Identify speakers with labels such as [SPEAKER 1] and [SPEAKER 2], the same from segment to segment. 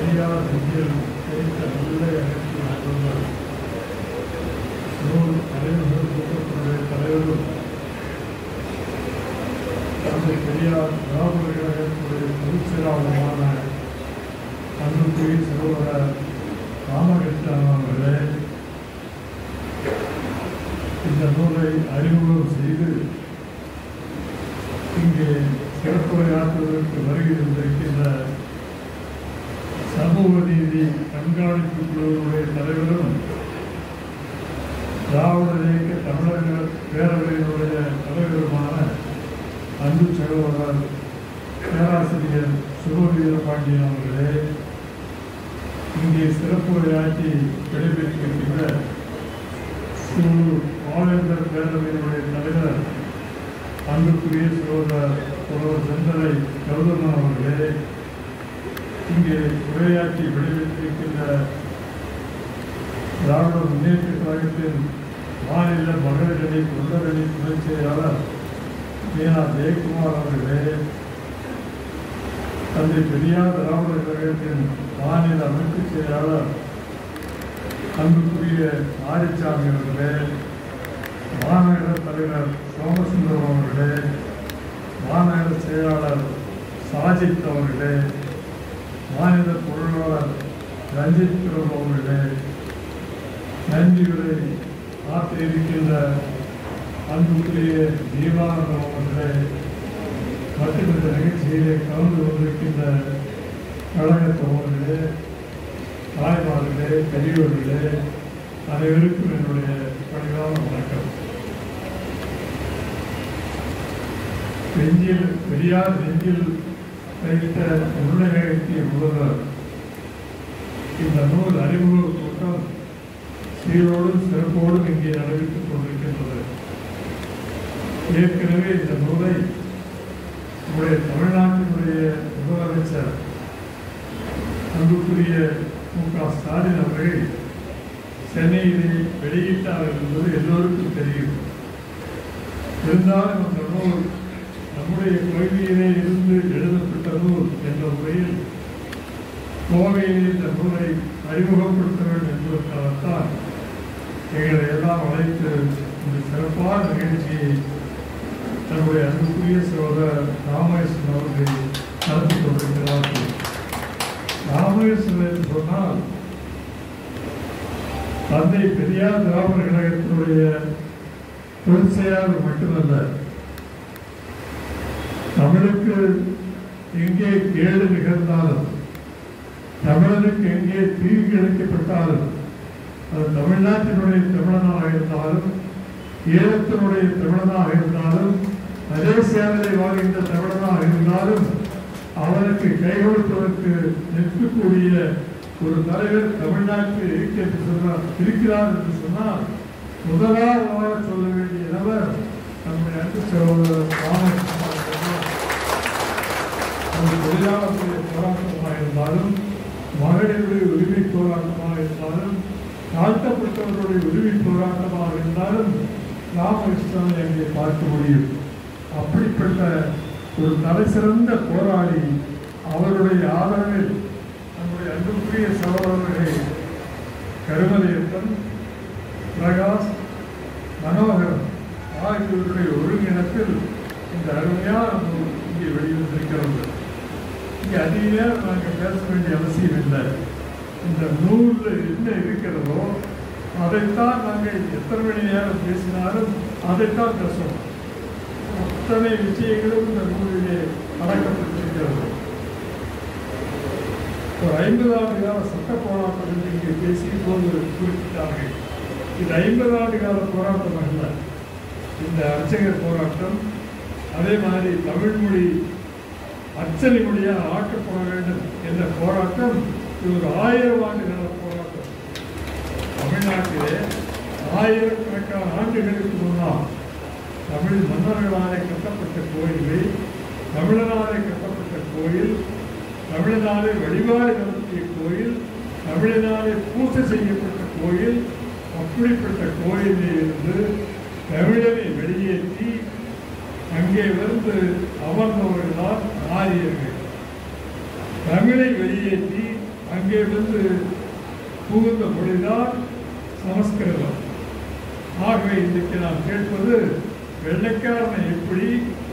[SPEAKER 1] பெரியார் நெஞ்சில் கிடைத்த நல்ல எனக்கு அன்பர்கள் நூல் தலைவர்கள் கூட்டத்தினுடைய தலைவரும் தந்தை பெரியார் திராவிட கழகத்தினுடைய பொதுச் செயலாளருமான அன்புக்குரிய சகோதரர் ராமகிருஷ்ணன் அவர்களே இந்த நூலை அறிமுகம் செய்து இங்கே சிறப்புரையாற்றுவதற்கு வருகை தந்திருக்கின்ற சமூக நீதி கண்காணிப்பு குழுவினுடைய தலைவரும் திராவிட இயக்க தமிழர்கள் பேரவையினுடைய தலைவருமான அன்பு சகோதரர் பேராசிரியர் சுகவீர பாண்டியன் அவர்களே இங்கே சிறப்பு உரையாற்றி விடைபெற்றிருக்கின்ற சூலூர் பாவேந்தர் பேரவையினுடைய தலைவர் அன்புக்குரிய சகோதரர் புலவர் செந்தலை கௌதமன் அவர்களே இங்கே உரையாற்றி விடைபெற்றிருக்கின்ற திராவிட முன்னேற்ற கழகத்தின் மாநில மகளிரணி தொண்டரணி துணைச் செயலாளர் மீனா ஜெயக்குமார் அவர்களே தந்தை பெரியார் திராவிட கழகத்தின் மாநில அமைப்புச் செயலாளர் அன்புக்குரிய ஆரிச்சாமி அவர்களே மாநகர தலைவர் சோமசுந்தரம் அவர்களே மாநகர செயலாளர் சாஜித் அவர்களே மாநில பொருளாளர் ரஞ்சித் பிரபு அவர்களே நன்றியுரை ஆற்றியிருக்கின்ற அன்புக்குரிய தீபானந்தம் அவர்களே மற்றும் இந்த நிகழ்ச்சியிலே கலந்து கொண்டிருக்கின்ற கழக தோழர்களே தாய்மார்களே பெரியவர்களே அனைவருக்கும் என்னுடைய பணிவான வணக்கம் நெஞ்சில் பெரியார் நெஞ்சில் வைத்த உருளையகத்திய முதல்வர் இந்த நூல் அறிமுக கூட்டம் சீரோடும் சிறப்போடும் இங்கே நடைபெற்றுக் கொண்டிருக்கின்றது ஏற்கனவே இந்த நூலை நம்முடைய தமிழ்நாட்டினுடைய முதலமைச்சர் அன்புக்குரிய மு க ஸ்டாலின் அவர்கள் சென்னையிலே வெளியிட்டார் என்பது எல்லோருக்கும் தெரியும் இருந்தாலும் அந்த நூல் நம்முடைய கொள்கையிலே இருந்து எழுதப்பட்ட நூல் என்ற முறையில் கோவையில் இந்த நூலை அறிமுகப்படுத்த வேண்டும் என்பதற்காகத்தான் எங்களை எல்லாம் அழைத்து இந்த சிறப்பான நிகழ்ச்சியை தன்னுடைய அன்புக்குரிய சகோதரர் ராமேஸ்வரன் அவர்கள் நடத்தி கொண்டிருக்கிறார்கள் ராமேஸ்வரன் என்று சொன்னால் தந்தை பெரியார் திராவிட கழகத்தினுடைய பொதுச் செயலாளர் மட்டுமல்ல தமிழுக்கு எங்கே கேடு நிகழ்ந்தாலும் தமிழனுக்கு எங்கே தீங்கு இழைக்கப்பட்டாலும் அது தமிழ்நாட்டினுடைய தமிழனாக இருந்தாலும் ஈழத்தினுடைய தமிழனாக இருந்தாலும் மலேசியாவிலே வாழ்கின்ற தமிழனாக இருந்தாலும் அவனுக்கு கை கொடுப்பதற்கு நிற்கக்கூடிய ஒரு தலைவர் தமிழ்நாட்டில் இருக்கு என்று சொன்னார் இருக்கிறார் என்று சொன்னால் முதலாவதாக சொல்ல வேண்டிய நபர் நம்முடைய அன்பு சகோதரர் ராமகிருஷ்ணன் அவர்கள். அது தொழிலாளர்களுடைய போராட்டமாக இருந்தாலும் மகளிருடைய உரிமை போராட்டமாக இருந்தாலும் தாழ்த்தப்பட்டவர்களுடைய உரிமை போராட்டமாக இருந்தாலும் ராமகிருஷ்ணனை அங்கே பார்க்க முடியும் அப்படிப்பட்ட ஒரு தலைசிறந்த போராளி அவருடைய ஆதரவில் நம்முடைய அன்புக்குரிய சகோதரர்கள் கருமலையப்பன் பிரகாஷ் மனோகரன் ஆகியோருடைய ஒருங்கிணைப்பில் இந்த அருமையான நூல் இங்கே வெளிவந்திருக்கிறது இங்கே அதிக நேரம் நாங்கள் பேச வேண்டிய அவசியம் இல்லை இந்த நூலில் என்ன இருக்கிறதோ அதைத்தான் நாங்கள் எத்தனை மணி நேரம் பேசினாலும் அதைத்தான் பேசுவோம் அத்தனை விஷயங்களும் இந்த நூலிலே அடக்கப்பட்டிருக்கிறது ஒரு ஐம்பது ஆண்டு கால சட்ட போராட்டம் என்று இங்கே பேசிய போது குறிப்பிட்டார்கள் இது ஐம்பது ஆண்டு கால போராட்டம் அல்ல இந்த அர்ச்சகர் போராட்டம் அதே மாதிரி தமிழ் மொழி அச்சனை மொழியாக ஆக்கப்பட வேண்டும் என்ற போராட்டம் இது ஒரு ஆயிரம் ஆண்டு கால போராட்டம் தமிழ்நாட்டிலே ஆயிரக்கணக்கான ஆண்டுகளுக்கு முன்னால் தமிழ் மன்னர்களாலே கட்டப்பட்ட கோயிலை தமிழனாலே கட்டப்பட்ட கோயில் தமிழனாலே வழிபாடு நடத்திய கோயில் தமிழனாலே பூசை செய்யப்பட்ட கோயில் அப்படிப்பட்ட கோயிலில் இருந்து தமிழனை வெளியேற்றி அங்கே வந்து அமர்ந்தவர்கள்தான் ஆரியர்கள் தமிழை வெளியேற்றி அங்கே வந்து புகுந்த மொழிதான் சமஸ்கிருதம் ஆகவே இன்றைக்கு நாம் கேட்பது வெள்ளைக்காரனை எப்படி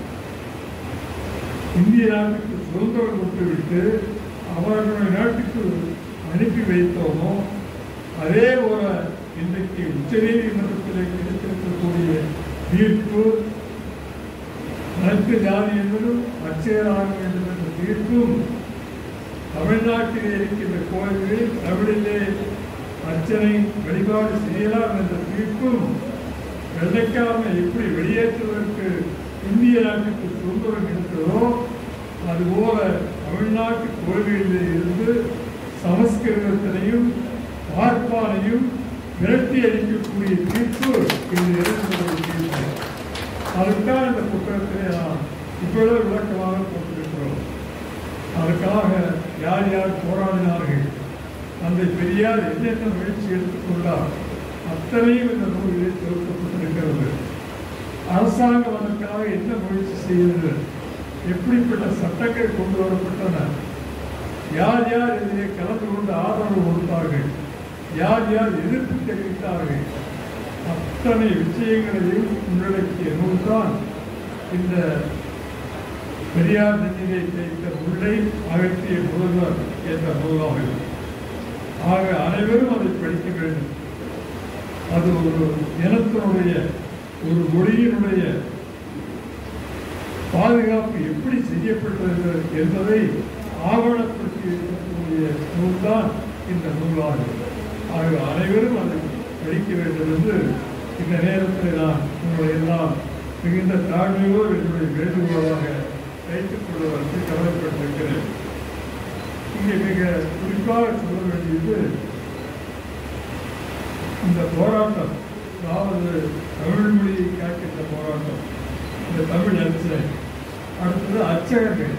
[SPEAKER 1] இந்திய நாட்டுக்கு சுதந்திரம் கொடுத்துவிட்டு அவர்களுடைய நாட்டுக்கு அனுப்பி வைத்தோமோ அதே போல இன்றைக்கு உச்சநீதிமன்றத்தில் கிடைத்திருக்கக்கூடிய தீர்ப்பு அனைத்து ஜாதியினரும் அச்சயராக வேண்டும் என்ற தீர்ப்பும் தமிழ்நாட்டிலே இருக்கின்ற கோயில்களில் தமிழிலே அர்ச்சனை வழிபாடு செய்யலாம் என்ற தீர்ப்பும் வெள்ளைக்காரனை எப்படி வெளியேற்றுவதற்கு இந்திய நாட்டுக்கு சுதந்திரம் இருக்கிறதோ அதுபோல தமிழ்நாட்டு கோயில்களிலே இருந்து சமஸ்கிருதத்தினையும் பார்ப்பானையும் விரட்டி அளிக்கக்கூடிய தீர்ப்பு இந்த இரண்டு தீர்ப்பு அதுக்காக இந்த புத்தகத்திலே நாம் இப்பொழுது விளக்கமாக போட்டிருக்கிறோம் அதற்காக யார் யார் போராடினார்கள் அந்த பெரியார் என்னென்ன முயற்சி எடுத்துக்கொண்டார் அத்தனையும் இந்த நூலிலே தொகுக்கப்பட்டிருக்கிறது அரசாங்கம் அதற்காக என்ன முயற்சி செய்தது எப்படிப்பட்ட சட்டங்கள் கொண்டு வரப்பட்டன யார் யார் இதிலே கலந்து கொண்டு ஆதரவு கொடுத்தார்கள் யார் யார் எதிர்ப்பு தெரிவித்தார்கள் அத்தனை விஷயங்களையும் உள்ளடக்கிய நூல்தான் இந்த பெரியார் நெஞ்சிலே தேய்த்த முல்லை அகற்றிய முதல்வர் என்ற நூலாகும் ஆக அனைவரும் அதை படிக்க வேண்டும் அது ஒரு இனத்தினுடைய ஒரு மொழியினுடைய பாதுகாப்பு எப்படி செய்யப்பட்டது என்பதை ஆவணப்படுத்தி இருக்கக்கூடிய நூல்தான் இந்த நூலாகும் ஆக அனைவரும் அதை படிக்க வேண்டும் என்று இந்த நேரத்தில் நான் உங்களை எல்லாம் மிகுந்த தாழ்மையோடு என்னுடைய வேண்டுகோளாக வைத்துக் கொள்வதற்கு கவலைப்பட்டிருக்கிறேன் இங்கே மிக குறிப்பாக சொல்ல வேண்டியது இந்த போராட்டம் அதாவது தமிழ் மொழியை காக்கின்ற போராட்டம் இந்த தமிழ் அச்சை அடுத்தது அச்சகங்கள்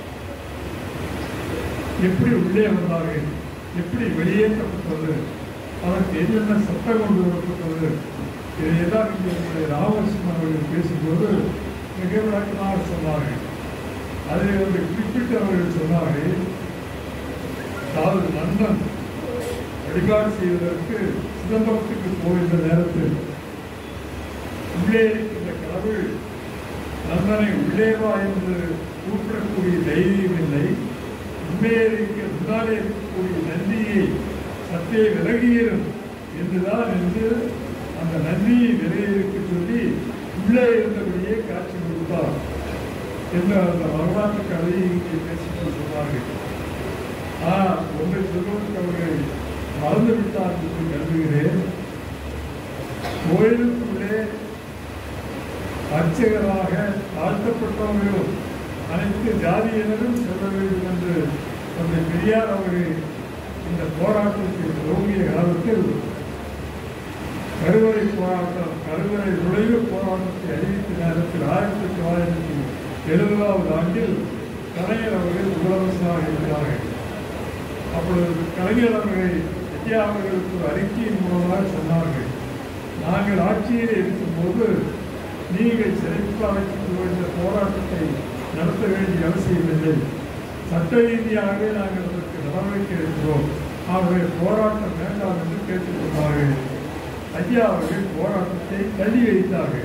[SPEAKER 1] எப்படி உள்ளே வந்தார்கள் எப்படி வெளியேற்றப்பட்டது அதற்கு என்னென்ன சட்டம் கொண்டு வரப்பட்டது இதையெல்லாம் இங்கே நம்முடைய ராமகிருஷ்ணன் அவர்கள் பேசும்போது மிக விளக்கமாக சொன்னார்கள் அதில் அவர்கள் குறிப்பிட்டு அவர்கள் சொன்னார்கள் அதாவது லண்டன் வழிபாடு செய்வதற்கு சிதம்பரத்துக்கு போகின்ற நேரத்தில் உள்ளே இருக்கின்ற கடவுள் நந்தனை உள்ளே வா என்று கூப்பிடக்கூடிய தைரியம் இல்லை உண்மையே இருக்க முன்னாலே இருக்கக்கூடிய நந்தியை சற்றே விலகியரும் என்றுதான் என்று அந்த நந்தியை விலகியிருக்க சொல்லி உள்ளே இருந்தபடியே காட்சி கொடுத்தார் என்று அந்த வரலாற்று கதையை இங்கே பேசிக் சொன்னார்கள் ஆனால் ஒன்றை சொல்வதற்கு அவர்கள் மறந்து விட்டார் என்று கருதுகிறேன் கோயிலுக்குள்ளே அர்ச்சகராக தாழ்த்தப்பட்டவர்களும் அனைத்து ஜாதியினரும் செல்ல வேண்டும் என்று தந்தை பெரியார் அவர்கள் இந்த போராட்டத்தில் துவங்கிய காலத்தில் கருவறை போராட்டம் கருவறை நுழைவு போராட்டத்தை அறிவித்த நேரத்தில் ஆயிரத்தி தொள்ளாயிரத்தி எழுபதாவது ஆண்டில் கலைஞர் அவர்கள் முதலமைச்சராக இருந்தார்கள் அப்பொழுது கலைஞர் அவர்கள் ஐயா அவர்களுக்கு ஒரு அறிக்கையின் மூலமாக சொன்னார்கள் நாங்கள் ஆட்சியில் இருக்கும்போது நீங்கள் சிறைக்கு அழைத்து இந்த போராட்டத்தை நடத்த வேண்டிய அவசியமில்லை சட்ட ரீதியாகவே நாங்கள் அதற்கு நடவடிக்கை எடுக்கிறோம் ஆகவே போராட்டம் வேண்டாம் என்று கேட்டுக்கொண்டார்கள் ஐயா அவர்கள் போராட்டத்தை தள்ளி வைத்தார்கள்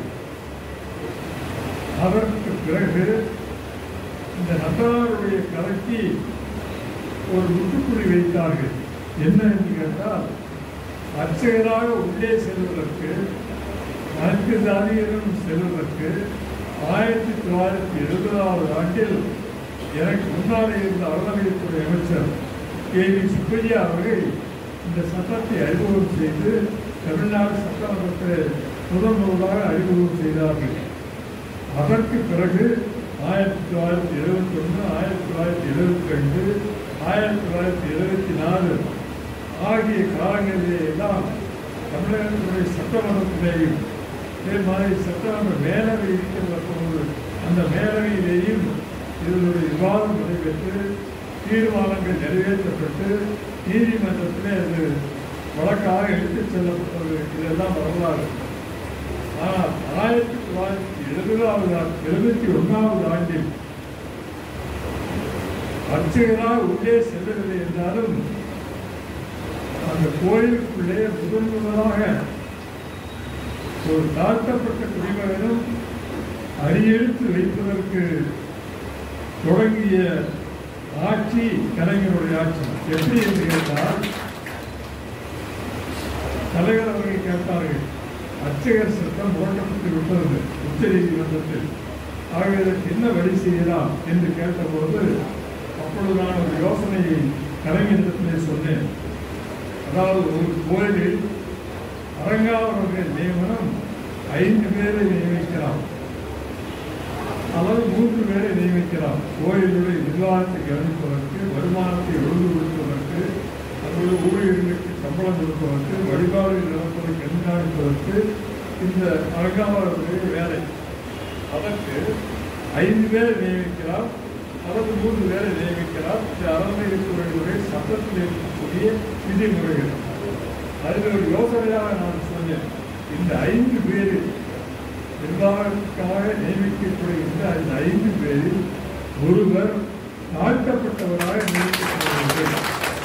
[SPEAKER 1] அதற்கு பிறகு இந்த நந்தனாருடைய கதைக்கு ஒரு முற்றுப்புள்ளி வைத்தார்கள் என்ன என்று கேட்டால் அர்ச்சகராக உள்ளே செல்வதற்கு அனைத்து ஜாதியினரும் செல்வதற்கு ஆயிரத்தி தொள்ளாயிரத்தி எழுபதாவது ஆண்டில் எனக்கு முன்னாலே இருந்த அறநிலையத்துறை அமைச்சர் கே வி சுப்பையா அவர்கள் இந்த சட்டத்தை அறிமுகம் செய்து தமிழ்நாடு சட்டமன்றத்தில் முதன் முதலாக அறிமுகம் செய்தார்கள் அதற்கு பிறகு ஆயிரத்தி தொள்ளாயிரத்தி எழுபத்தி ஒன்று ஆயிரத்தி தொள்ளாயிரத்தி எழுபத்தி ரெண்டு ஆயிரத்தி தொள்ளாயிரத்தி எழுபத்தி நாலு ஆகிய காலங்களிலே எல்லாம் தமிழகத்தினுடைய சட்டமன்றத்திலேயும் இதே மாதிரி சட்டமன்ற மேலவை இருக்கிற போது அந்த மேலவையிலேயும் இதனுடைய விவாதம் நடைபெற்று தீர்மானங்கள் நிறைவேற்றப்பட்டு நீதிமன்றத்திலே அது வழக்காக எடுத்துச் செல்லப்பட்டது இதெல்லாம் வரலாறு ஆனால் ஆயிரத்தி தொள்ளாயிரத்தி எழுபதாவது ஆண்டு எழுபத்தி ஒன்றாவது ஆண்டில் அர்ச்சகராக உள்ளே செல்லவில்லை என்றாலும் அந்த கோயிலுக்குள்ளே முதன் முதலாக ஒரு தாழ்த்தப்பட்ட குடிமகனும் அடியெடுத்து வைப்பதற்கு தொடங்கிய ஆட்சி கலைஞருடைய ஆட்சி எப்படி என்று கேட்டால் தலைவர் அவர்கள் கேட்டார்கள் அர்ச்சகர் சட்டம் முரட்டப்பட்டு விட்டது உச்ச நீதிமன்றத்தில் ஆக இதற்கு என்ன வழி செய்யலாம் என்று கேட்டபோது அப்பொழுது நான் ஒரு யோசனையை கலைஞரிடத்திலே சொன்னேன் அதாவது ஒரு கோயிலில் அரங்காவலர்கள் நியமனம் ஐந்து பேரை நியமிக்கலாம் அல்லது மூன்று பேரை நியமிக்கலாம் கோயிலுடைய நிர்வாகத்தை கவனிப்பதற்கு வருமானத்தை ஒழுங்குபடுத்துவதற்கு அல்லது ஊழியர்களுக்கு சம்பளம் கொடுப்பதற்கு வழிபாடுகள் நடப்பதை கண்காணிப்பதற்கு இந்த அரங்காவலர்களுடைய வேலை அதற்கு ஐந்து பேரை நியமிக்கலாம் அல்லது மூன்று பேரை நியமிக்கலாம் இந்த அறநிலையத்துறையுடைய சட்டத்தில் இருக்கக்கூடிய விதிமுறைகள் அதில் ஒரு யோசனையாக நான் சொன்னேன் இந்த ஐந்து பேரில் நிர்வாகத்துக்காக நியமிக்கப்படுகின்ற அந்த ஐந்து பேரில் ஒருவர் தாழ்த்தப்பட்டவராக நியமிக்கப்படுகிறது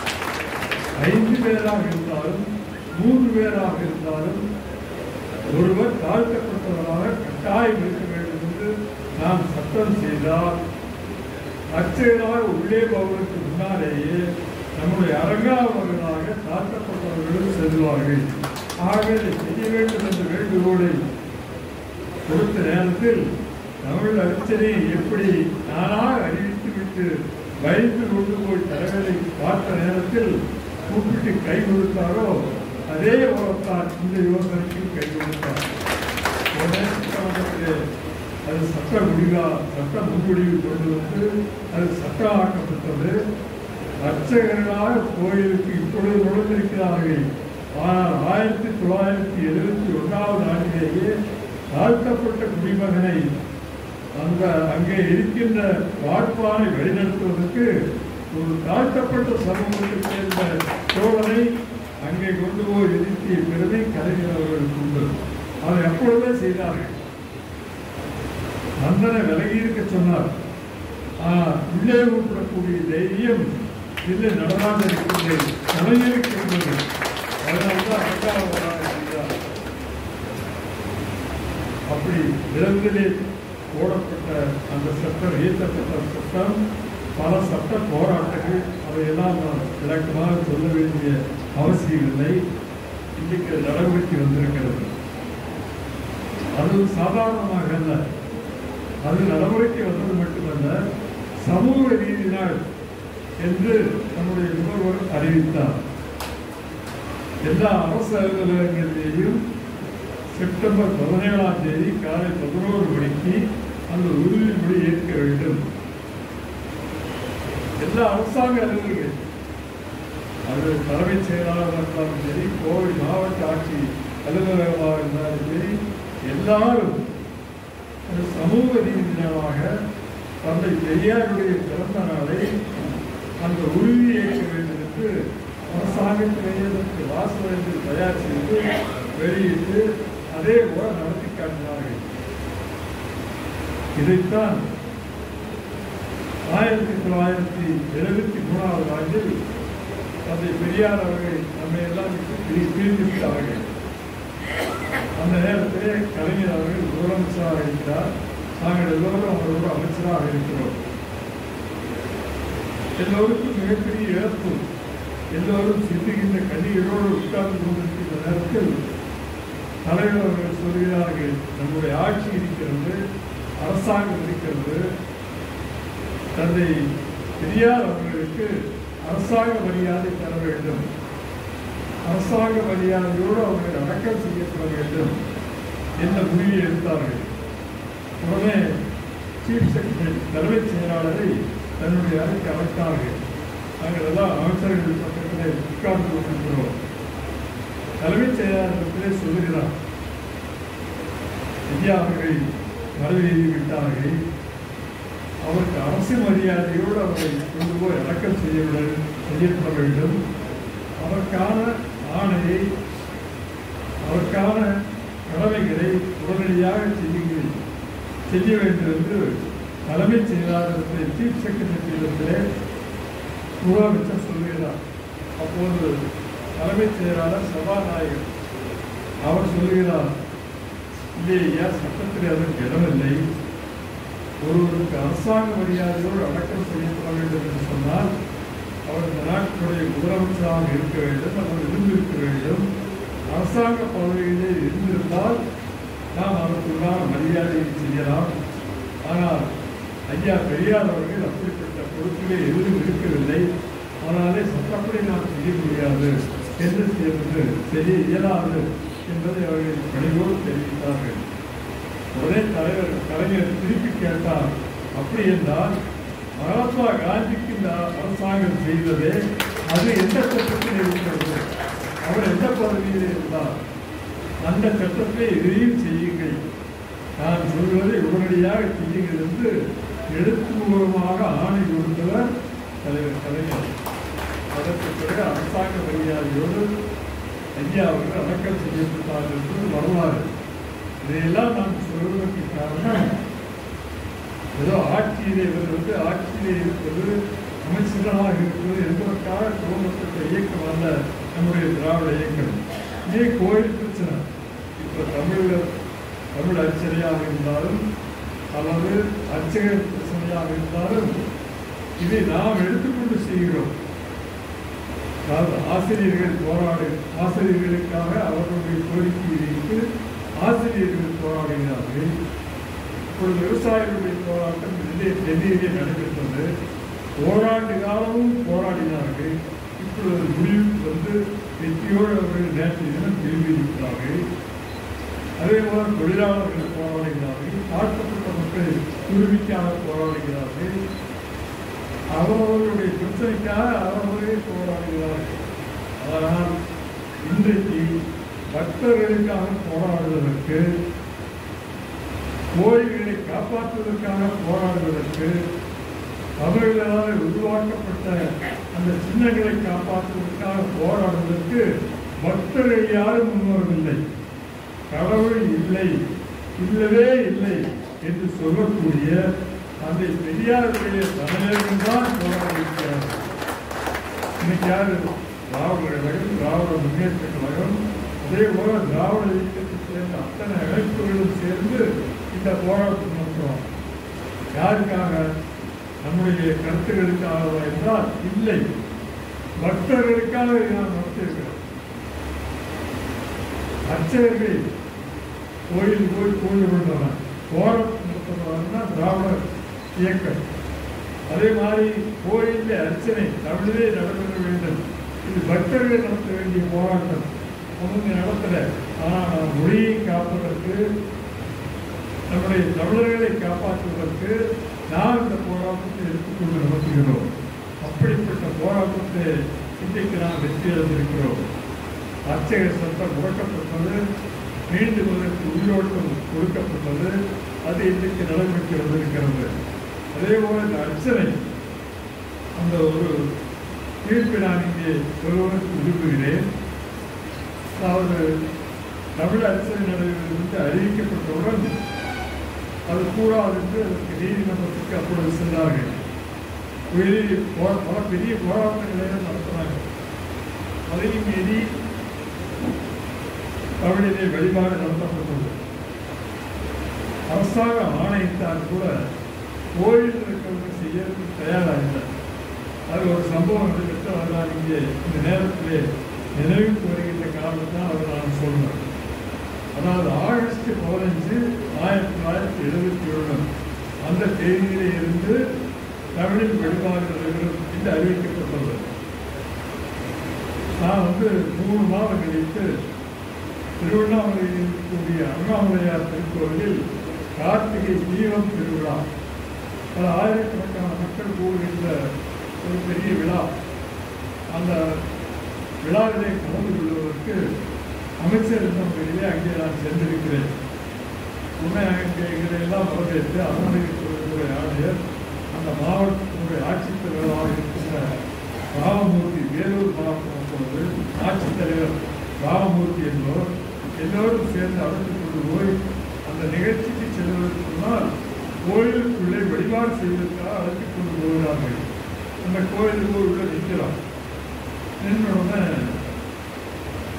[SPEAKER 1] ஐந்து பேராக இருந்தாலும் மூன்று பேராக இருந்தாலும் ஒருவர் தாழ்த்தப்பட்டவராக கட்டாயம் இருக்க வேண்டும் என்று நாம் சட்டம் செய்தால் அர்ச்சகராக உள்ளே போவதற்கு முன்னாலேயே நம்முடைய அரங்காவலர்களாக தாழ்த்தப்பட்டவர்களும் செல்வார்கள் ஆக இதை செய்ய வேண்டும் என்ற வேண்டுகோளை கொடுத்த நேரத்தில் தமிழ் அர்ச்சனை எப்படி நானாக அறிவித்துவிட்டு பயந்து கொண்டு போய் தலைவரை பார்த்த நேரத்தில் கூப்பிட்டு கை கொடுத்தாரோ அதே உரத்தான் இந்த யோசனைக்கு கை கொடுத்தார் உடனே சட்டமன்றத்திலே அது சட்ட முடிவா சட்ட முன்முடிவு கொண்டு வந்து அது சட்டமாக்கப்பட்டது அர்ச்சகர்களாக கோயிலுக்கு இப்பொழுது நுழைந்திருக்கிறார்கள் ஆனால் ஆயிரத்தி தொள்ளாயிரத்தி எழுபத்தி ஒன்றாவது ஆண்டிலேயே தாழ்த்தப்பட்ட குடிமகனை அந்த அங்கே இருக்கின்ற வாட்பானை வழிநடத்துவதற்கு ஒரு தாழ்த்தப்பட்ட சமூகத்தைச் சேர்ந்த சோழனை அங்கே கொண்டு போய் நிறுத்திய பெருமை கலைஞர் அவர்களுக்கு உண்டு அதை அப்பொழுதே செய்தார்கள் நந்தனை விலகி இருக்க சொன்னார் ஆனால் உள்ளே கூப்பிடக்கூடிய தைரியம் இல்லை நடராஜன் இருக்கின்ற கலைஞருக்கு இருந்தது அதனால்தான் இரண்டாவதாக செய்தார் அப்படி விலங்குகளே போடப்பட்ட அந்த சட்டம் இயற்றப்பட்ட சட்டம் பல சட்ட போராட்டங்கள் அவையெல்லாம் நான் விளக்கமாக சொல்ல வேண்டிய அவசியம் இல்லை இன்றைக்கு அது நடைமுறைக்கு வந்திருக்கிறது அது சாதாரணமாக அல்ல அது நடைமுறைக்கு வந்தது மட்டுமல்ல சமூக நீதி நாள் என்று நம்முடைய நுகர்வோர் அறிவித்தார் எல்லா அரசு அலுவலகங்களிலேயும் செப்டம்பர் பதினேழாம் தேதி காலை பதினோரு மணிக்கு அந்த உறுதிமொழி ஏற்க வேண்டும் எல்லா அரசாங்க அலுவலர்கள் அது தலைமைச் செயலாளராக இருந்தாலும் சரி கோவை மாவட்ட ஆட்சி அலுவலகமாக இருந்தாலும் சரி எல்லாரும் ஒரு சமூக நீதி நாளாக தந்தை பெரியாருடைய பிறந்த நாளை அந்த உறுதி ஏற்க வேண்டும் என்று அரசாங்கத்திலேயே அதற்கு வாசகங்கள் தயார் செய்து வெளியிட்டு அதே போல நடத்தி காட்டினார்கள் இதைத்தான் ஆயிரத்தி தொள்ளாயிரத்தி எழுபத்தி மூணாவது ஆண்டில் தந்தை பெரியார் அவர்கள் நம்மை எல்லாம் பிரி பிரிந்து விட்டார்கள் அந்த நேரத்திலே கலைஞர் அவர்கள் முதலமைச்சராக இருக்கிறார் நாங்கள் எல்லோரும் அவரோடு அமைச்சராக இருக்கிறோம் எல்லோருக்கும் மிகப்பெரிய இழப்பு எல்லோரும் சிந்துகின்ற கண்ணீரோடு உட்கார்ந்து கொண்டிருக்கின்ற நேரத்தில் தலைவர் அவர்கள் சொல்கிறார்கள் நம்முடைய ஆட்சி இருக்கிறது அரசாங்கம் இருக்கிறது தந்தை பெரியார் அவர்களுக்கு அரசாங்க மரியாதை தர வேண்டும் அரசாங்க மரியாதையோடு அவர்கள் அடக்கம் செய்யப்பட வேண்டும் என்ற முடிவை எடுத்தார்கள் உடனே சீஃப் செக்ரட்டரி தலைமைச் செயலாளரை தன்னுடைய அறைக்கு அழைத்தார்கள் நாங்கள் எல்லாம் அமைச்சர்கள் பக்கத்திலே உட்கார்ந்து கொண்டிருக்கிறோம் தலைமைச் செயலாளரிடத்திலே சொல்லுகிறார் ஐயா அவர்கள் மறுவெய்தி விட்டார்கள் அவருக்கு அரசு மரியாதையோடு அவரை கொண்டு போய் அடக்கம் செய்ய செய்யப்பட வேண்டும் அதற்கான ஆணையை அதற்கான கடமைகளை உடனடியாக செய்யுங்கள் செய்ய வேண்டும் என்று தலைமைச் செயலாளரத்தை சீஃப் செக்ரட்டரியிடத்திலே முதலமைச்சர் சொல்கிறார் அப்போது தலைமைச் செயலாளர் சபாநாயகர் அவர் சொல்லுகிறார் இல்லையா சட்டத்தில் அதற்கு இடமில்லை ஒருவருக்கு அரசாங்க மரியாதையோடு அடக்கம் செய்யப்பட வேண்டும் என்று சொன்னால் அவர் இந்த நாட்டினுடைய முதலமைச்சராக இருக்க வேண்டும் அவர் இருந்திருக்க வேண்டும் அரசாங்க பதவியிலே இருந்திருந்தால் நாம் அதற்குள்ளான மரியாதையை செய்யலாம் ஆனால் ஐயா பெரியார் அவர்கள் அப்படிப்பட்ட பொறுப்பிலே எதுவும் இருக்கவில்லை அதனாலே சட்டப்படி நாம் செய்ய முடியாது என்று செய்வது செய்ய இயலாது என்பதை அவர்கள் பணிவோடு தெரிவித்தார்கள் உடனே தலைவர் கலைஞர் திருப்பி கேட்டார் அப்படி என்றால் மகாத்மா காந்திக்கு இந்த அரசாங்கம் செய்ததே அது எந்த சட்டத்தில் இருக்கிறது அவர் எந்த பதவியில் இருந்தார் அந்த சட்டத்தை எதிரையும் செய்யுங்கள் நான் சொல்வதை உடனடியாக செய்யுங்கள் என்று எழுத்துப்பூர்வமாக ஆணை கொடுத்தவர் தலைவர் கலைஞர் அதற்கு பிறகு அரசாங்க மரியாதையோடு ஐயா அவர்கள் அடக்கம் செய்யப்பட்டார் என்று வரலாறு இதையெல்லாம் நான் சொல்வதற்கு காரணம் ஏதோ ஆட்சியிலே இவர் வந்து ஆட்சியிலே இருப்பது அமைச்சர்களாக இருப்பது என்பதற்காக துவங்கப்பட்ட இயக்கம் அல்ல நம்முடைய திராவிட இயக்கம் இதே கோயில் பிரச்சனை இப்போ தமிழர் தமிழ் அர்ச்சனையாக இருந்தாலும் அல்லது அர்ச்சகர் பிரச்சனையாக இருந்தாலும் இதை நாம் எடுத்துக்கொண்டு செய்கிறோம் அதாவது ஆசிரியர்கள் போராடு ஆசிரியர்களுக்காக அவர்களுடைய கோரிக்கையை வைத்து ஆசிரியர்கள் போராடுகிறார்கள் இப்பொழுது விவசாயிகளுடைய போராட்டம் டெல்லி டெல்லியிலே நடைபெற்றது ஓராண்டு காலமும் போராடினார்கள் இப்பொழுது முடிவுக்கு வந்து வெற்றியோடு அவர்கள் நேற்று தினம் திரும்பியிருக்கிறார்கள் அதே போல தொழிலாளர்கள் போராடுகிறார்கள் தாழ்த்தப்பட்ட மக்கள் உரிமைக்காக போராடுகிறார்கள் அவரவர்களுடைய பிரச்சனைக்காக அவரவர்களே போராடுகிறார்கள் ஆனால் இன்றைக்கு பக்தர்களுக்காக போராடுவதற்கு கோயில்களை காப்பாற்றுவதற்காக போராடுவதற்கு தமிழர்களால் உருவாக்கப்பட்ட அந்த சின்னங்களை காப்பாற்றுவதற்காக போராடுவதற்கு பக்தர்கள் யாரும் முன்வரவில்லை கடவுள் இல்லை இல்லவே இல்லை என்று சொல்லக்கூடிய அந்த பெரியாருடைய தலைவர்கள் தான் போராடியிருக்கிறார்கள் இன்னைக்கு யாரு திராவிட கழகம் திராவிட முன்னேற்ற கழகம் அதே போல திராவிட இயக்கத்தை சேர்ந்த அத்தனை அமைப்புகளும் சேர்ந்து இந்த போராட்டம் நடத்துவோம் யாருக்காக நம்முடைய கருத்துக்களுக்காக என்றால் இல்லை பக்தர்களுக்காக இதை நாம் நடத்தியிருக்கிறோம் அர்ச்சகர்கள் கோயில் போய் கோயில் கொண்டவன் போராட்டம் நடத்துறவன்னா திராவிட இயக்கம் அதே மாதிரி கோயிலில் அர்ச்சனை தமிழிலே நடைபெற வேண்டும் இது பக்தர்கள் நடத்த வேண்டிய போராட்டம் அவங்க நடத்தல ஆனால் நாம் மொழியை காப்பதற்கு நம்முடைய தமிழர்களை காப்பாற்றுவதற்கு நாம் இந்த போராட்டத்தை எடுத்துக்கொண்டு நடத்துகிறோம் அப்படிப்பட்ட போராட்டத்தை இன்றைக்கு நாம் வெற்றி அடைந்திருக்கிறோம் அர்ச்சகர் சட்டம் முடக்கப்பட்டது மீண்டும் அதற்கு உயிரோட்டம் கொடுக்கப்பட்டது அது இன்றைக்கு நடைமுறைக்கு வந்திருக்கிறது அதே போல இந்த அர்ச்சனை அந்த ஒரு தீர்ப்பை நான் இங்கே சொல்வதற்கு விரும்புகிறேன் அதாவது தமிழ் அர்ச்சனை நடைபெறுவது அறிவிக்கப்பட்டவுடன் அது கூடாது என்று அதற்கு நீதிமன்றத்துக்கு அப்பொழுது சென்றார்கள் பெரிய போ- பல பெரிய போராட்டங்களை நடத்தினாங்க அதையும் மீறி தமிழிலே வழிபாடு நடத்தப்பட்டது அரசாங்கம் ஆணையிட்டால் கூட கோயில் இருக்கிறவங்க செய்யறதுக்கு தயாராகில்லை அது ஒரு சம்பவம் நடைபெற்று அதை நான் இங்கே இந்த நேரத்திலே நினைவுக்கு வருகின்ற காரணத்தான் அதை நான் சொல்றேன் அதாவது ஆகஸ்ட் பதினஞ்சு ஆயிரத்தி தொள்ளாயிரத்தி எழுபத்தி ஏழு அந்த தேதியிலே இருந்து தமிழில் வழிபாடு நடைபெறும் என்று அறிவிக்கப்பட்டது நான் வந்து மூணு மாதம் கழித்து திருவண்ணாமலையில் இருக்கக்கூடிய அண்ணாமலையார் திருக்கோவிலில் கார்த்திகை தீபம் திருவிழா பல ஆயிரக்கணக்கான மக்கள் கூடுகின்ற ஒரு பெரிய விழா அந்த விழாவிலே கலந்து கொள்வதற்கு அமைச்சர் என்ற முறையிலே அங்கே நான் சென்றிருக்கிறேன் உண்மை அங்கே எங்களை எல்லாம் வரவேற்று அருணகிரித்துறை ஆணையர் அந்த மாவட்டத்தினுடைய ஆட்சித்தலைவராக இருக்கின்ற ராமமூர்த்தி வேலூர் மாவட்டம் அப்பொழுது ஆட்சித்தலைவர் ராமமூர்த்தி என்பவர் எல்லோரும் சேர்ந்து அழைத்துக் கொண்டு போய் அந்த நிகழ்ச்சிக்கு செல்வதற்கு முன்னால் கோயிலுக்குள்ளே வழிபாடு செய்வதற்காக அழைத்துக் கொண்டு போகிறார்கள் அந்த கோயிலுக்கு உள்ள நிற்கிறோம் நின்ற உடனே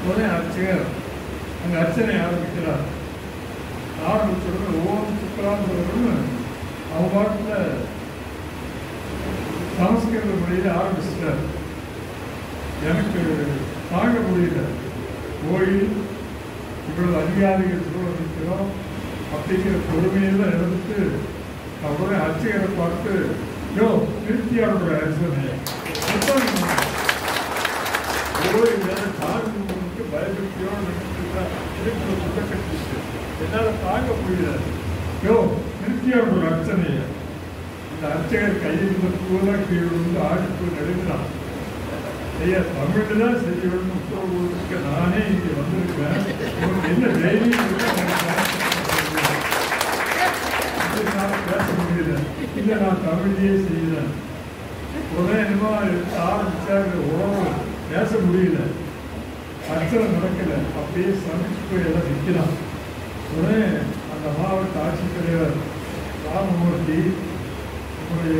[SPEAKER 1] உடனே அர்ச்சகர் அங்கே அர்ச்சனை ஆரம்பிக்கிறார் ஆரம்பிச்சோடனே ஓம் சுக்கரான்னு அவங்க பாட்டில் சமஸ்கிருத மொழியில் ஆரம்பிச்சிட்டார் எனக்கு தாங்க முடியல கோயில் இவ்வளவு அதிகாரிகள் சூழல் நிற்கிறோம் அப்படிங்கிற பொறுமையெல்லாம் எடுத்து அவரை அர்ச்சகரை பார்த்து யோ திருப்தியாளோட அரசனை கோயில் மேலே தாழ்ந்து பயபக்தியோடு நினைச்சுட்டா எனக்கு சுத்த கட்டிச்சு என்னால் தாங்க முடியல யோ திருப்தியாளோட அர்ச்சனையை இந்த அர்ச்சகர் கையில் இருந்த பூவெல்லாம் கீழே வந்து ஆடிப்பு நடுங்கினான் ஐயா தமிழ்ல தான் செய்யணும்னு உத்தரவு கொடுக்க நானே இங்கே வந்திருக்கேன் உங்களுக்கு என்ன தைரியம் இருக்கா என்னால் பேச முடியல இல்லை நான் தமிழ்லேயே செய்யறேன் உடனே என்னமோ எடுத்து ஆரம்பிச்சாங்க உறவு பேச முடியல அர்ச்சனை நடக்கல அப்படியே சமைச்சு போய் எல்லாம் நிற்கிறான் உடனே அந்த மாவட்ட ஆட்சித்தலைவர் ராமமூர்த்தி நம்முடைய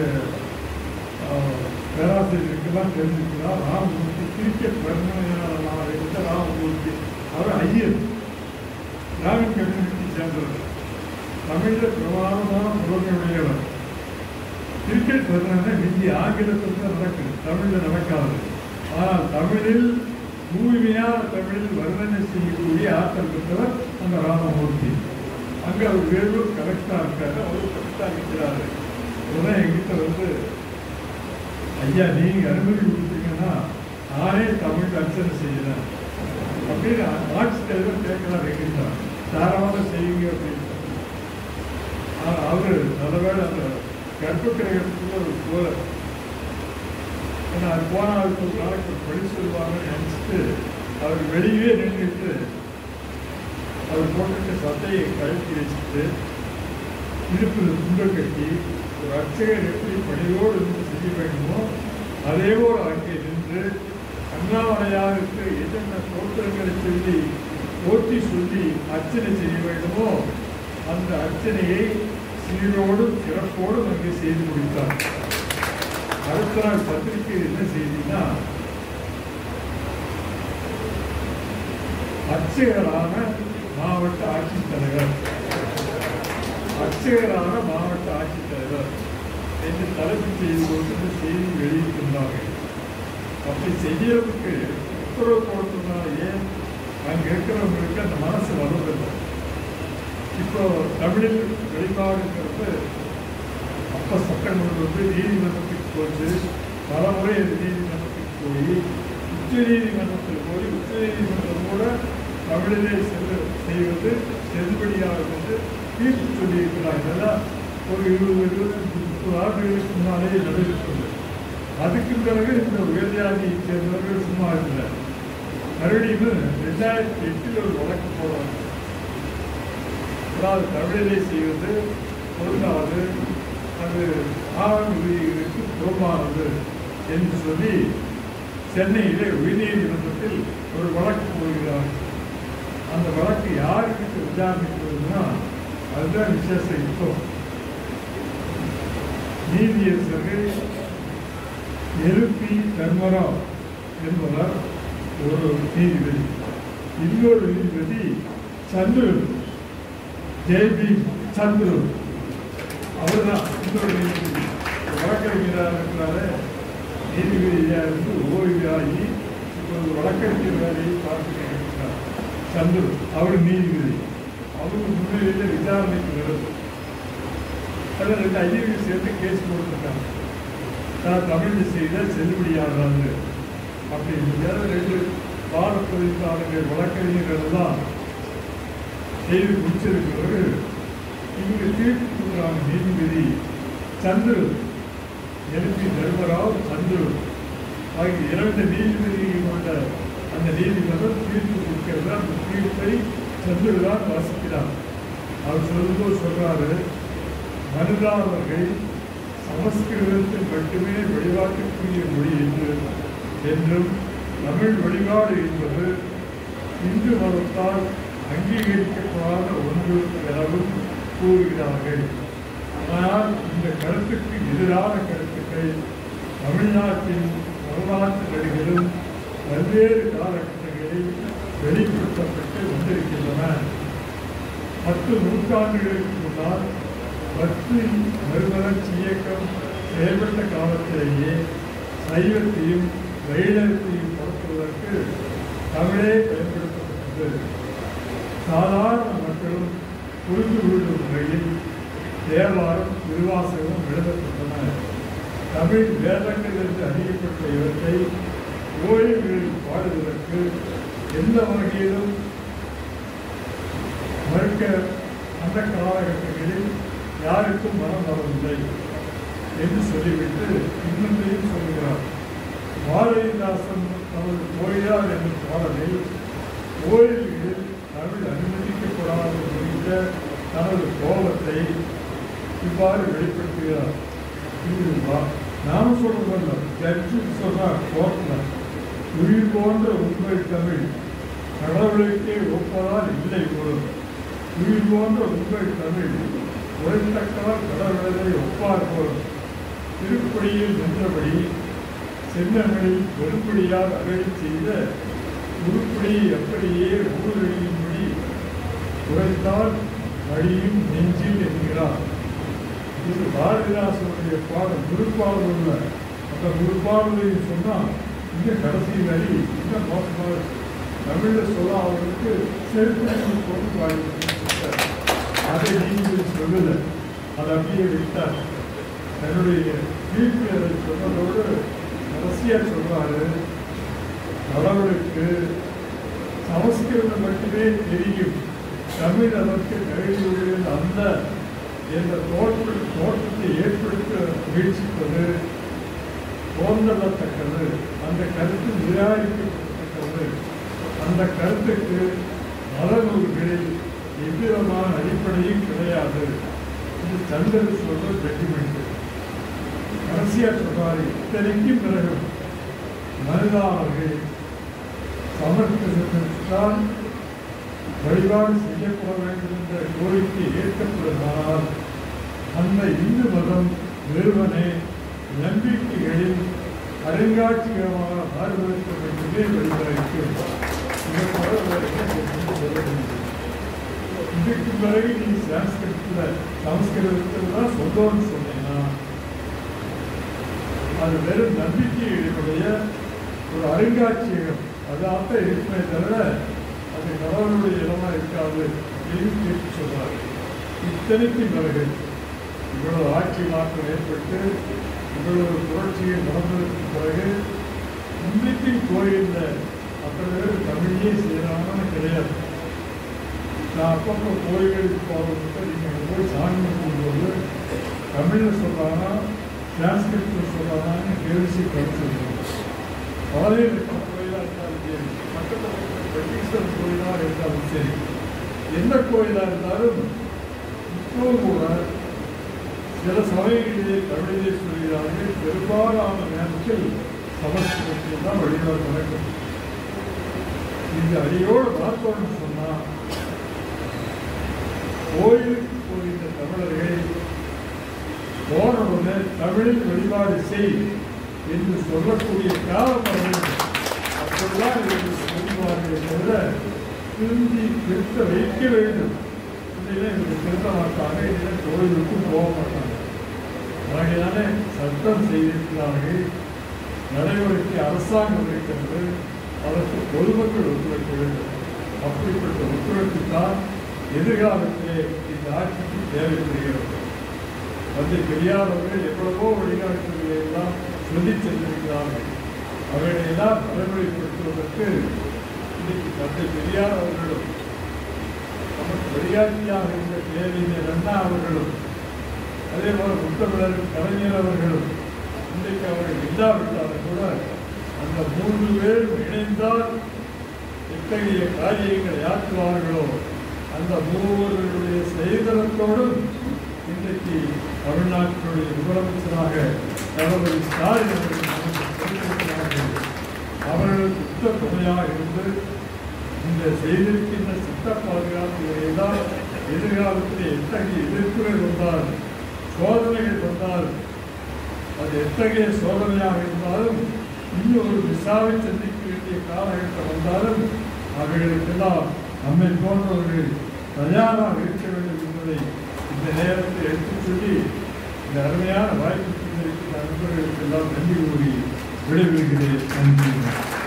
[SPEAKER 1] பேராசிரியருக்கெல்லாம் தெரிஞ்சுக்கலாம் ராமமூர்த்தி கிரிக்கெட் வர்ணனையாளர் இருந்த ராமமூர்த்தி அவர் ஐயர் திராவிட கம்யூனிட்டி சேர்ந்தவர் தமிழில் பிரமாணமான புலமையுடையவர் கிரிக்கெட் வர்ணனை ஹிந்தி ஆங்கிலத்தில் தான் நடக்குது தமிழில் நடக்காது ஆனால் தமிழில் தூய்மையான தமிழில் வர்ணனை செய்யக்கூடிய ஆற்றல் பெற்றவர் அந்த ராமமூர்த்தி அங்கே அவர் வேலூர் கலெக்டராக இருக்காரு அவர் கலெக்டராக இருக்கிறாரு உடனே எங்கிட்ட வந்து ஐயா நீங்க அனுமதி கொடுத்தீங்கன்னா நானே தமிழ் அர்ச்சனை செய்யறேன் அப்படின்னு ஆட்சி தலைவர் கேட்கலாம் எங்கிட்ட தாராளமாக செய்யுங்க அப்படின்னு ஆனால் அவரு நல்லவேளை அந்த கர்ப்பக்கிரகத்துக்குள்ள ஒரு போல ஏன்னா அது போன அதுக்கு ஒரு நாளைக்கு படி சொல்லுவாங்கன்னு நினச்சிட்டு அவர் வெளியே நின்றுட்டு அவர் போட்டுட்டு சட்டையை கழட்டி வச்சுட்டு இடுப்பில் துண்டை கட்டி ஒரு அர்ச்சகர் எப்படி பணியோடு இருந்து செய்ய வேண்டுமோ அதே போல் அங்கே நின்று அண்ணாமலையாருக்கு என்னென்ன தோற்றங்களை சொல்லி போற்றி சொல்லி அர்ச்சனை செய்ய வேண்டுமோ அந்த அர்ச்சனையை சீரோடும் சிறப்போடும் அங்கே செய்து முடித்தார் அடுத்த நாள் பத்திரிகை என்ன செய்தினா அர்ச்சகரான மாவட்ட ஆட்சித்தலைவர் அர்ச்சகரான மாவட்ட ஆட்சித்தலைவர் என்று தலைப்பு செய்து கொண்டு இந்த செய்தி வெளியிட்டிருந்தார்கள் அப்படி செய்யறதுக்கு உத்தரவு கொடுத்ததுனாலேயே அங்கே இருக்கிறவங்களுக்கு அந்த மனசு வருவதில்லை இப்போ தமிழில் வெளிப்பாடுங்கிறது அப்போ சட்டம் கொண்டு வந்து நீதிமன்றத்துக்கு போச்சு பல முறை அது நீதிமன்றத்துக்கு போய் உச்ச நீதிமன்றத்தில் போய் உச்ச நீதிமன்றம் கூட தமிழிலே செல்ல செய்வது செல்லுபடியாகும் என்று தீர்ப்பு சொல்லியிருக்கிறார் இதெல்லாம் ஒரு இருபது இருபது முப்பது ஆண்டுகளுக்கு முன்னாலே நடைபெற்றது அதுக்கு பிறகு இந்த உயர்ஜாதியை சேர்ந்தவர்கள் சும்மா இல்லை மறுபடியும் ரெண்டாயிரத்தி எட்டில் ஒரு வழக்கு போடுறாங்க அதாவது தமிழிலே செய்வது பொருந்தாது அது ஆளுநர்களுக்கு புறமானது என்று சொல்லி சென்னையிலே உயர்நீதிமன்றத்தில் ஒரு வழக்கு போகிறார் அந்த வழக்கு யாருக்கு விசாரணைக்குதுன்னா அதுதான் விசேஷம் இப்போ நீதியரசர்கள் எலுப்பி தர்மராவ் என்பவர் ஒரு நீதிபதி இன்னொரு நீதிபதி சந்துரு ஜேபி சந்துரு அவர்தான் இன்னொரு நீதிபதி வழக்கறிஞராக இருக்கிறாரு நீதிபதியாக இருந்து ஓய்வாகி இப்போது வழக்கறிஞர் வேலையை பார்த்து இருக்கிறார் சந்துரு அவர் நீதிபதி அவருக்கு முன்னிலையில் விசாரணைக்கு வருது அதில் ரெண்டு ஐயர்கள் சேர்த்து கேஸ் கொடுத்துருக்காங்க நான் தமிழில் செய்த செல்லுபடியாகாது அப்படின்னு ரெண்டு பாடப்பதிப்பாளர்கள் வழக்கறிஞர்கள் எல்லாம் செய்து முடிச்சிருக்கிறவர் இங்கு தீர்ப்பு கொடுக்குறாங்க நீதிபதி சந்துரு எலுப்பி தர்மராவ் சந்துரு ஆகிய இரண்டு நீதிபதிகள் கொண்ட அந்த நீதிமன்றம் தீர்ப்பு கொடுக்கிறது அந்த தீர்ப்பை சந்துரு தான் வாசிக்கிறார் அவர் சொல்லும்போது சொல்றாரு மனுதாரர்கள் சமஸ்கிருதத்தில் மட்டுமே வழிபாட்டுக்குரிய மொழி என்று என்றும் தமிழ் வழிபாடு என்பது இந்து மதத்தால் அங்கீகரிக்கப்படாத ஒன்று எனவும் கூறுகிறார்கள் ஆனால் இந்த கருத்துக்கு எதிரான கருத்துக்கள் தமிழ்நாட்டின் வரலாற்று நடிகளும் பல்வேறு காலகட்டங்களில் வெளிப்படுத்தப்பட்டு வந்திருக்கின்றன பத்து நூற்றாண்டுகளுக்கு முன்னால் பக்தி மறுமலர்ச்சி இயக்கம் செயல்பட்ட காலத்திலேயே சைவத்தையும் வைணவத்தையும் பரப்புவதற்கு தமிழே பயன்படுத்தப்பட்டது சாதாரண மக்களும் புரிந்து கொள்ளும் வகையில் தேவாரம் திருவாசகம் எழுதப்பட்டன தமிழ் வேதங்கள் என்று அறியப்பட்ட இவற்றை கோயில்களில் பாடுவதற்கு எந்த வகையிலும் மறுக்க அந்த காலகட்டங்களில் யாருக்கும் மனம் வரவில்லை என்று சொல்லிவிட்டு இன்னொன்றையும் சொல்கிறார் பாரதிதாசன் தமது கோயிலார் என்னும் பாடலில் கோயில்களில் தமிழ் அனுமதிக்கப்படாது குறித்த தனது கோபத்தை இவ்வாறு வெளிப்படுத்துகிறார் இது வா- நாம சொல்றதல்ல ஜட்ஜு சொன்னார் கோர்ட்டில் உயிர் போன்ற உண்மை தமிழ் கடவுளுக்கே ஒப்பதால் இல்லை போலும் உயிர் போன்ற உண்மை தமிழ் உரைத்தக்கால் கடவுளை ஒப்பார் போலும் திருப்படியில் நின்றபடி சென்னமிழில் வெறுப்படியால் அகழி செய்த உருப்படியை அப்படியே ஊரடியும்படி உரைத்தால் அழியும் நெஞ்சில் என்கிறார் இது பாரதிதாசனுடைய பாடல் குருப்பாடல் உள்ள அந்த குருப்பாடலையும் சொன்னால் இந்த கடைசி வரி இந்த மோசமாக இருக்கு. தமிழ்ல சொல்ல அவருக்கு செருப்பு கொண்டு பாடி அதை நீங்கள் சொல்லல அதை அப்படியே விட்டார் தன்னுடைய வீட்டு அதை சொன்னதோடு கடைசியா சொல்றாரு கடவுளுக்கு சமஸ்கிருதம் மட்டுமே தெரியும் தமிழ் அதற்கு தகுதியுடையது அல்ல என்ற தோற்ற தோற்றத்தை ஏற்படுத்த முயற்சிப்பது தோன்றத்தக்கது அந்த கருத்து நிராகரிக்கப்பட்டது அந்த கருத்துக்கு மதநூல்களில் எவ்விதமான அடிப்படையும் கிடையாது இது சந்தர் சொல்ற ஜட்ஜ்மெண்ட் கடைசியா சொல்றாரு இத்தனைக்கும் பிறகு மனிதானவர்கள் சமர்ப்பித்தால் வழிபாடு செய்யப்பட வேண்டும் என்ற கோரிக்கை ஏற்கப்படுமானால் அந்த இந்து மதம் வெறுமனே நம்பிக்கைகளில் அருங்காட்சியகமாக மாறுவதற்கு மட்டுமே வழிபாடு இதை போல வேறு என்ன சொல்ல முடியும் இதுக்கு பிறகு நீ சான்ஸ்கிருத்தில் சமஸ்கிருதத்தில் தான் சொல்லணும்னு சொன்னீங்கன்னா அது வெறும் நம்பிக்கையுடைய ஒரு அருங்காட்சியகம் அதாக இருக்குமே தவிர அது கடவுளுடைய இடமா இருக்காது அப்படின்னு தீர்ப்பு சொல்றாரு இத்தனைக்கு பிறகு இவ்வளவு ஆட்சி மாற்றம் ஏற்பட்டு இவ்வளவு புரட்சிகள் நடந்ததற்கு பிறகு இன்றைக்கு கோயிலில் அத்தனை பேர் தமிழையே செய்யறாங்கன்னு கிடையாது நான் அப்பப்போ கோயில்களுக்கு போகிறதுக்கு நீங்கள் போய் சாமி கும்பிடும்போது தமிழில் சொல்கிறாங்கன்னா சான்ஸ்கிரிட்டில் சொல்கிறாங்கன்னு கேள்வி படிச்சிருக்கோம் பழைய இருக்கிற கோயிலாக இருந்தாலும் சரி பக்கத்தில் இருக்கிற பிரதீஸ்வரர் கோயிலாக இருந்தாலும் சரி எந்த கோயிலாக இருந்தாலும் இப்போவும் கூட சில சமயங்களிலே தமிழிலே சொல்கிறார்கள் பெரும்பாலான நேரத்தில் சமஸ்கிருதத்தில் தான் வழிபாடு நடக்கும் இந்த அடியோடு பார்த்தோம்னு சொன்னால் கோயிலுக்கு போகின்ற தமிழர்கள் போனவுடனே தமிழில் வழிபாடு செய் என்று சொல்லக்கூடிய காலம் வர வேண்டும் அப்பொழுதுதான் இவர்கள் சொல்வார்கள் தவிர திருந்தி திருத்த வைக்க வேண்டும் இல்லைன்னா இவர்கள் திருத்த மாட்டாங்க இல்லைன்னா கோயிலுக்கும் போக மாட்டாங்க ஆகையாலே சட்டம் செய்திருக்கிறார்கள் நடைமுறைக்கு அரசாங்கம் இருக்கிறது அதற்கு பொதுமக்கள் ஒத்துழைக்க வேண்டும் அப்படிப்பட்ட ஒத்துழைப்பு தான் எதிர்காலத்திலே இந்த ஆட்சிக்கு தேவைப்படுகிறது தந்தை பெரியார் அவர்கள் எவ்வளவோ வழிகாட்டுதல்களை எல்லாம் சொல்லி சென்றிருக்கிறார்கள் அவர்களை எல்லாம் நடைமுறைப்படுத்துவதற்கு இன்னைக்கு தந்தை பெரியார் அவர்களும் நமக்கு வழிகாட்டியாக இருந்த பேரிஞர் அண்ணா அவர்களும் அதே போல முத்தமிழர் கலைஞர் அவர்களும் இன்றைக்கு அவர்கள் இல்லாவிட்டாலும் கூட அந்த மூன்று பேரும் இணைந்தால் எத்தகைய காரியங்களை ஆற்றுவார்களோ அந்த மூவர்களுடைய செயல்தளத்தோடும் இன்றைக்கு தமிழ்நாட்டினுடைய முதலமைச்சராக தளபதி ஸ்டாலின் அவர்கள் நமக்கு சொல்லியிருக்கிறார்கள். அவர்களுக்கு சுத்த துணையாக இருந்து இந்த செய்திருக்கின்ற சட்ட பாதுகாப்புகளை எல்லாம் எதிர்காலத்தில் எத்தகைய எதிர்ப்புகள் வந்தால் சோதனைகள் வந்தால் அது எத்தகைய சோதனையாக இருந்தாலும் இன்னும் ஒரு விசாவை சந்திக்க வேண்டிய காலகட்டம் வந்தாலும் அவைகளுக்கெல்லாம் நம்மை போன்றவர்கள் தயாராக இருக்க வேண்டும் என்பதை இந்த நேரத்தில் எடுத்துச் சொல்லி இந்த அருமையான வாய்ப்பு தந்திருக்கிற நண்பர்களுக்கெல்லாம் நன்றி கூறி விடைபெறுகிறேன் நன்றி